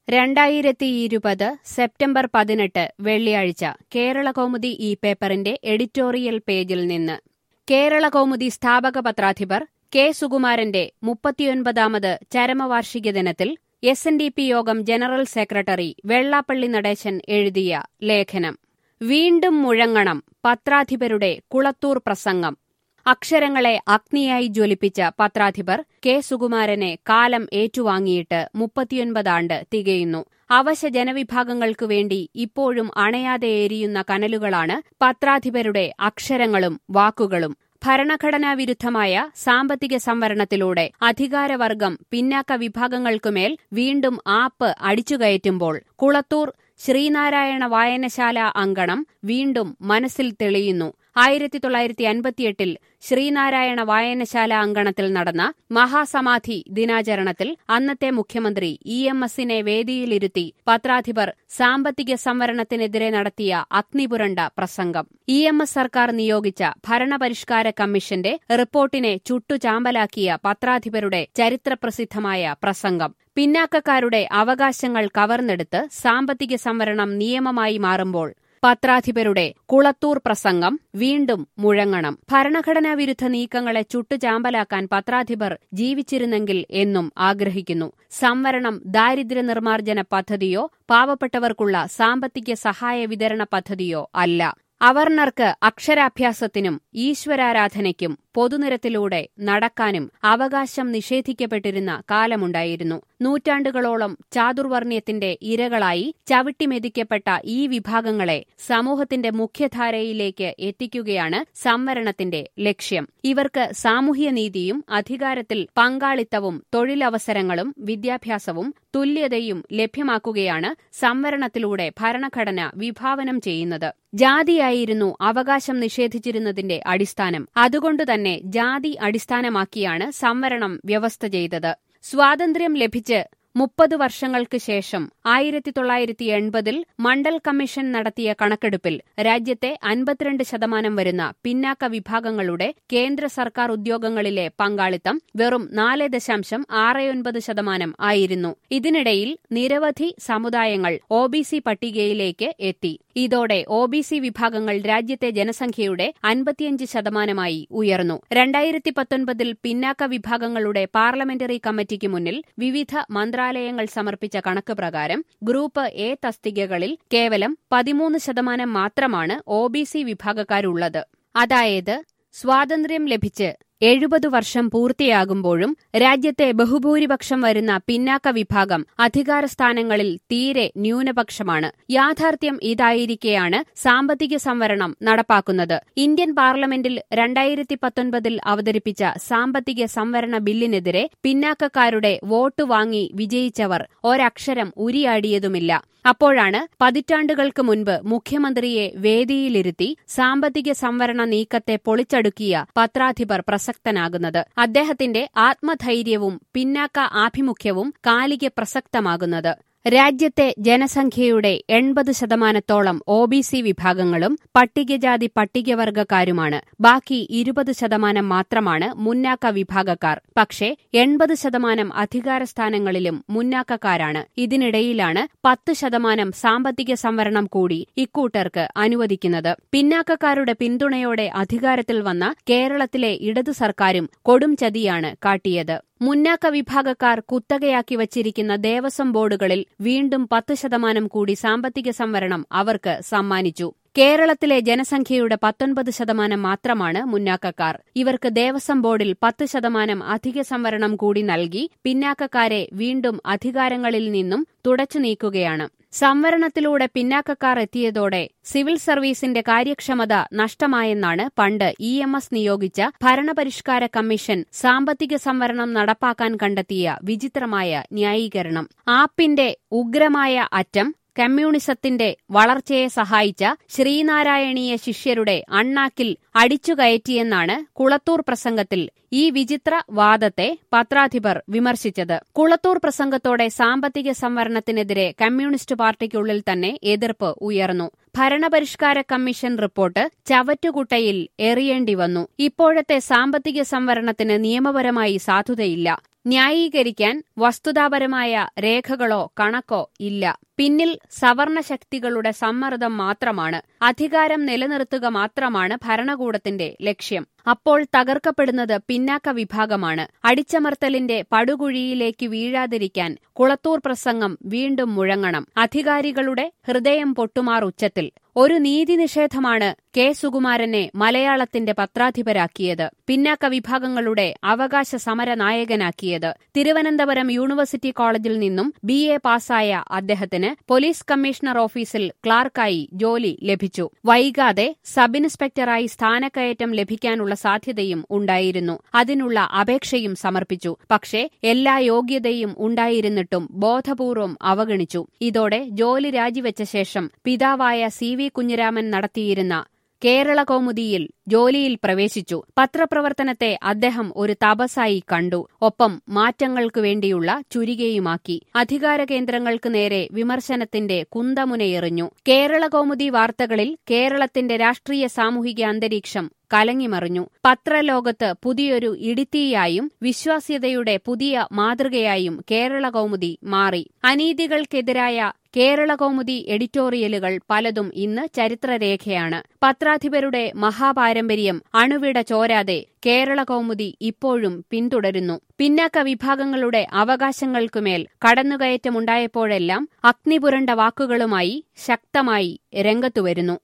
രണ്ടായിരത്തി ഇരുപത് സെപ്റ്റംബർ പതിനെട്ട് വെള്ളിയാഴ്ച കേരളകൗമുദി ഈ പേപ്പറിന്റെ എഡിറ്റോറിയൽ പേജിൽ നിന്ന് കേരളകൗമുദി സ്ഥാപക പത്രാധിപർ കെ സുകുമാരന്റെ മുപ്പത്തിയൊൻപതാമത് ചരമവാർഷിക ദിനത്തിൽ എസ് എൻ ഡി പി യോഗം ജനറൽ സെക്രട്ടറി വെള്ളാപ്പള്ളി നടേശൻ എഴുതിയ ലേഖനം വീണ്ടും മുഴങ്ങണം പത്രാധിപരുടെ കുളത്തൂർ പ്രസംഗം അക്ഷരങ്ങളെ അഗ്നിയായി ജ്വലിപ്പിച്ച പത്രാധിപർ കെ സുകുമാരനെ കാലം ഏറ്റുവാങ്ങിയിട്ട് മുപ്പത്തിയൊൻപതാണ്ട് തികയുന്നു അവശ ജനവിഭാഗങ്ങൾക്കു വേണ്ടി ഇപ്പോഴും അണയാതെ എരിയുന്ന കനലുകളാണ് പത്രാധിപരുടെ അക്ഷരങ്ങളും വാക്കുകളും ഭരണഘടനാ വിരുദ്ധമായ സാമ്പത്തിക സംവരണത്തിലൂടെ അധികാരവർഗം പിന്നാക്ക വിഭാഗങ്ങൾക്കുമേൽ വീണ്ടും ആപ്പ് അടിച്ചുകയറ്റുമ്പോൾ കുളത്തൂർ ശ്രീനാരായണ വായനശാല അങ്കണം വീണ്ടും മനസ്സിൽ തെളിയുന്നു ആയിരത്തി തൊള്ളായിരത്തി അൻപത്തിയെട്ടിൽ ശ്രീനാരായണ വായനശാല അങ്കണത്തിൽ നടന്ന മഹാസമാധി ദിനാചരണത്തിൽ അന്നത്തെ മുഖ്യമന്ത്രി ഇ എം എസിനെ വേദിയിലിരുത്തി പത്രാധിപർ സാമ്പത്തിക സംവരണത്തിനെതിരെ നടത്തിയ അഗ്നിപുരണ്ട പ്രസംഗം ഇ എം എസ് സർക്കാർ നിയോഗിച്ച ഭരണപരിഷ്കാര കമ്മീഷന്റെ റിപ്പോർട്ടിനെ ചുട്ടുചാമ്പലാക്കിയ പത്രാധിപരുടെ ചരിത്രപ്രസിദ്ധമായ പ്രസംഗം പിന്നാക്കക്കാരുടെ അവകാശങ്ങൾ കവർന്നെടുത്ത് സാമ്പത്തിക സംവരണം നിയമമായി മാറുമ്പോൾ പത്രാധിപരുടെ കുളത്തൂർ പ്രസംഗം വീണ്ടും മുഴങ്ങണം ഭരണഘടനാ വിരുദ്ധ നീക്കങ്ങളെ ചുട്ടുചാമ്പലാക്കാൻ പത്രാധിപർ ജീവിച്ചിരുന്നെങ്കിൽ എന്നും ആഗ്രഹിക്കുന്നു സംവരണം ദാരിദ്ര്യ നിർമ്മാർജ്ജന പദ്ധതിയോ പാവപ്പെട്ടവർക്കുള്ള സാമ്പത്തിക സഹായ വിതരണ പദ്ധതിയോ അല്ല അവർണർക്ക് അക്ഷരാഭ്യാസത്തിനും ഈശ്വരാരാധനയ്ക്കും പൊതുനിരത്തിലൂടെ നടക്കാനും അവകാശം നിഷേധിക്കപ്പെട്ടിരുന്ന കാലമുണ്ടായിരുന്നു നൂറ്റാണ്ടുകളോളം ചാതുർവർണ്ണ്യത്തിന്റെ ഇരകളായി ചവിട്ടിമെതിക്കപ്പെട്ട ഈ വിഭാഗങ്ങളെ സമൂഹത്തിന്റെ മുഖ്യധാരയിലേക്ക് എത്തിക്കുകയാണ് സംവരണത്തിന്റെ ലക്ഷ്യം ഇവർക്ക് സാമൂഹ്യനീതിയും അധികാരത്തിൽ പങ്കാളിത്തവും തൊഴിലവസരങ്ങളും വിദ്യാഭ്യാസവും തുല്യതയും ലഭ്യമാക്കുകയാണ് സംവരണത്തിലൂടെ ഭരണഘടന വിഭാവനം ചെയ്യുന്നത് ജാതിയായിരുന്നു അവകാശം നിഷേധിച്ചിരുന്നതിന്റെ അടിസ്ഥാനം അതുകൊണ്ടുതന്നെ ജാതി അടിസ്ഥാനമാക്കിയാണ് സംവരണം വ്യവസ്ഥ ചെയ്തത് സ്വാതന്ത്ര്യം ലഭിച്ച് മുപ്പത് വർഷങ്ങൾക്ക് ശേഷം ആയിരത്തി തൊള്ളായിരത്തി എൺപതിൽ മണ്ഡൽ കമ്മീഷൻ നടത്തിയ കണക്കെടുപ്പിൽ രാജ്യത്തെ അൻപത്തിരണ്ട് ശതമാനം വരുന്ന പിന്നാക്ക വിഭാഗങ്ങളുടെ കേന്ദ്ര സർക്കാർ ഉദ്യോഗങ്ങളിലെ പങ്കാളിത്തം വെറും നാല് ദശാംശം ആറൊൻപത് ശതമാനം ആയിരുന്നു ഇതിനിടയിൽ നിരവധി സമുദായങ്ങൾ ഒ ബി സി പട്ടികയിലേക്ക് എത്തി ഇതോടെ ഒ ബി സി വിഭാഗങ്ങൾ രാജ്യത്തെ ജനസംഖ്യയുടെ അൻപത്തിയഞ്ച് ശതമാനമായി ഉയർന്നു രണ്ടായിരത്തി പത്തൊൻപതിൽ പിന്നാക്ക വിഭാഗങ്ങളുടെ പാർലമെന്ററി കമ്മിറ്റിക്ക് മുന്നിൽ വിവിധ മന്ത്രാലയങ്ങൾ സമർപ്പിച്ച കണക്ക് പ്രകാരം ഗ്രൂപ്പ് എ തസ്തികകളിൽ കേവലം പതിമൂന്ന് ശതമാനം മാത്രമാണ് ഒ ബി സി വിഭാഗക്കാരുള്ളത് അതായത് സ്വാതന്ത്ര്യം ലഭിച്ച് എഴുപത് വർഷം പൂർത്തിയാകുമ്പോഴും രാജ്യത്തെ ബഹുഭൂരിപക്ഷം വരുന്ന പിന്നാക്ക വിഭാഗം അധികാരസ്ഥാനങ്ങളിൽ തീരെ ന്യൂനപക്ഷമാണ് യാഥാർത്ഥ്യം ഇതായിരിക്കെയാണ് സാമ്പത്തിക സംവരണം നടപ്പാക്കുന്നത് ഇന്ത്യൻ പാർലമെന്റിൽ രണ്ടായിരത്തി പത്തൊൻപതിൽ അവതരിപ്പിച്ച സാമ്പത്തിക സംവരണ ബില്ലിനെതിരെ പിന്നാക്കക്കാരുടെ വോട്ട് വാങ്ങി വിജയിച്ചവർ ഒരക്ഷരം ഉരിയാടിയതുമില്ല അപ്പോഴാണ് പതിറ്റാണ്ടുകൾക്ക് മുൻപ് മുഖ്യമന്ത്രിയെ വേദിയിലിരുത്തി സാമ്പത്തിക സംവരണ നീക്കത്തെ പൊളിച്ചടുക്കിയ പത്രാധിപർ പ്രസക്തനാകുന്നത് അദ്ദേഹത്തിന്റെ ആത്മധൈര്യവും പിന്നാക്ക ആഭിമുഖ്യവും കാലിക പ്രസക്തമാകുന്നത് രാജ്യത്തെ ജനസംഖ്യയുടെ എൺപത് ശതമാനത്തോളം ഒ ബി സി വിഭാഗങ്ങളും പട്ടികജാതി പട്ടികവർഗക്കാരുമാണ് ബാക്കി ഇരുപത് ശതമാനം മാത്രമാണ് മുന്നാക്ക വിഭാഗക്കാർ പക്ഷേ എൺപത് ശതമാനം അധികാരസ്ഥാനങ്ങളിലും മുന്നാക്കക്കാരാണ് ഇതിനിടയിലാണ് പത്ത് ശതമാനം സാമ്പത്തിക സംവരണം കൂടി ഇക്കൂട്ടർക്ക് അനുവദിക്കുന്നത് പിന്നാക്കക്കാരുടെ പിന്തുണയോടെ അധികാരത്തിൽ വന്ന കേരളത്തിലെ ഇടതു സർക്കാരും കൊടും ചതിയാണ് കാട്ടിയത് മുന്നാക്ക വിഭാഗക്കാർ കുത്തകയാക്കി വച്ചിരിക്കുന്ന ദേവസ്വം ബോർഡുകളിൽ വീണ്ടും പത്ത് ശതമാനം കൂടി സാമ്പത്തിക സംവരണം അവർക്ക് സമ്മാനിച്ചു കേരളത്തിലെ ജനസംഖ്യയുടെ പത്തൊൻപത് ശതമാനം മാത്രമാണ് മുന്നാക്കക്കാർ ഇവർക്ക് ദേവസ്വം ബോർഡിൽ പത്ത് ശതമാനം അധിക സംവരണം കൂടി നൽകി പിന്നാക്കക്കാരെ വീണ്ടും അധികാരങ്ങളിൽ നിന്നും തുടച്ചു നീക്കുകയാണ് സംവരണത്തിലൂടെ പിന്നാക്കക്കാർ എത്തിയതോടെ സിവിൽ സർവീസിന്റെ കാര്യക്ഷമത നഷ്ടമായെന്നാണ് പണ്ട് ഇ എം എസ് നിയോഗിച്ച ഭരണപരിഷ്കാര കമ്മീഷൻ സാമ്പത്തിക സംവരണം നടപ്പാക്കാൻ കണ്ടെത്തിയ വിചിത്രമായ ന്യായീകരണം ആപ്പിന്റെ ഉഗ്രമായ അറ്റം കമ്മ്യൂണിസത്തിന്റെ വളർച്ചയെ സഹായിച്ച ശ്രീനാരായണീയ ശിഷ്യരുടെ അണ്ണാക്കിൽ അടിച്ചുകയറ്റിയെന്നാണ് കുളത്തൂർ പ്രസംഗത്തിൽ ഈ വിചിത്ര വാദത്തെ പത്രാധിപർ വിമർശിച്ചത് കുളത്തൂർ പ്രസംഗത്തോടെ സാമ്പത്തിക സംവരണത്തിനെതിരെ കമ്മ്യൂണിസ്റ്റ് പാർട്ടിക്കുള്ളിൽ തന്നെ എതിർപ്പ് ഉയർന്നു ഭരണപരിഷ്കാര കമ്മീഷൻ റിപ്പോർട്ട് ചവറ്റുകുട്ടയിൽ എറിയേണ്ടി വന്നു ഇപ്പോഴത്തെ സാമ്പത്തിക സംവരണത്തിന് നിയമപരമായി സാധുതയില്ല ന്യായീകരിക്കാൻ വസ്തുതാപരമായ രേഖകളോ കണക്കോ ഇല്ല പിന്നിൽ സവർണ ശക്തികളുടെ സമ്മർദ്ദം മാത്രമാണ് അധികാരം നിലനിർത്തുക മാത്രമാണ് ഭരണകൂടത്തിന്റെ ലക്ഷ്യം അപ്പോൾ തകർക്കപ്പെടുന്നത് പിന്നാക്ക വിഭാഗമാണ് അടിച്ചമർത്തലിന്റെ പടുകുഴിയിലേക്ക് വീഴാതിരിക്കാൻ കുളത്തൂർ പ്രസംഗം വീണ്ടും മുഴങ്ങണം അധികാരികളുടെ ഹൃദയം പൊട്ടുമാർ ഉച്ചത്തിൽ ഒരു നീതി നിഷേധമാണ് കെ സുകുമാരനെ മലയാളത്തിന്റെ പത്രാധിപരാക്കിയത് പിന്നാക്ക വിഭാഗങ്ങളുടെ അവകാശ സമര നായകനാക്കിയത് തിരുവനന്തപുരം യൂണിവേഴ്സിറ്റി കോളേജിൽ നിന്നും ബി എ പാസ്സായ അദ്ദേഹത്തിന് പോലീസ് കമ്മീഷണർ ഓഫീസിൽ ക്ലാർക്കായി ജോലി ലഭിച്ചു വൈകാതെ സബ് ഇൻസ്പെക്ടറായി സ്ഥാനക്കയറ്റം ലഭിക്കാനുള്ള സാധ്യതയും ഉണ്ടായിരുന്നു അതിനുള്ള അപേക്ഷയും സമർപ്പിച്ചു പക്ഷേ എല്ലാ യോഗ്യതയും ഉണ്ടായിരുന്നിട്ടും ബോധപൂർവം അവഗണിച്ചു ഇതോടെ ജോലി രാജിവെച്ച ശേഷം പിതാവായ സി വി കുഞ്ഞിരാമൻ നടത്തിയിരുന്ന കേരള കൗമുദിയിൽ ജോലിയിൽ പ്രവേശിച്ചു പത്രപ്രവർത്തനത്തെ അദ്ദേഹം ഒരു തപസായി കണ്ടു ഒപ്പം മാറ്റങ്ങൾക്കു വേണ്ടിയുള്ള ചുരികയുമാക്കി അധികാര കേന്ദ്രങ്ങൾക്ക് നേരെ വിമർശനത്തിന്റെ കുന്തമുനയെറിഞ്ഞു കേരള കൗമുദി വാർത്തകളിൽ കേരളത്തിന്റെ രാഷ്ട്രീയ സാമൂഹിക അന്തരീക്ഷം കലങ്ങിമറിഞ്ഞു പത്രലോകത്ത് പുതിയൊരു ഇടിത്തീയായും വിശ്വാസ്യതയുടെ പുതിയ മാതൃകയായും കേരള കൗമുദി മാറി അനീതികൾക്കെതിരായ കേരള കൗമുദി എഡിറ്റോറിയലുകൾ പലതും ഇന്ന് ചരിത്രരേഖയാണ് പത്രാധിപരുടെ മഹാപാരമ്പര്യം അണുവിട ചോരാതെ കേരള കൗമുദി ഇപ്പോഴും പിന്തുടരുന്നു പിന്നാക്ക വിഭാഗങ്ങളുടെ അവകാശങ്ങൾക്കുമേൽ കടന്നുകയറ്റമുണ്ടായപ്പോഴെല്ലാം അഗ്നിപുരണ്ട വാക്കുകളുമായി ശക്തമായി രംഗത്തുവരുന്നു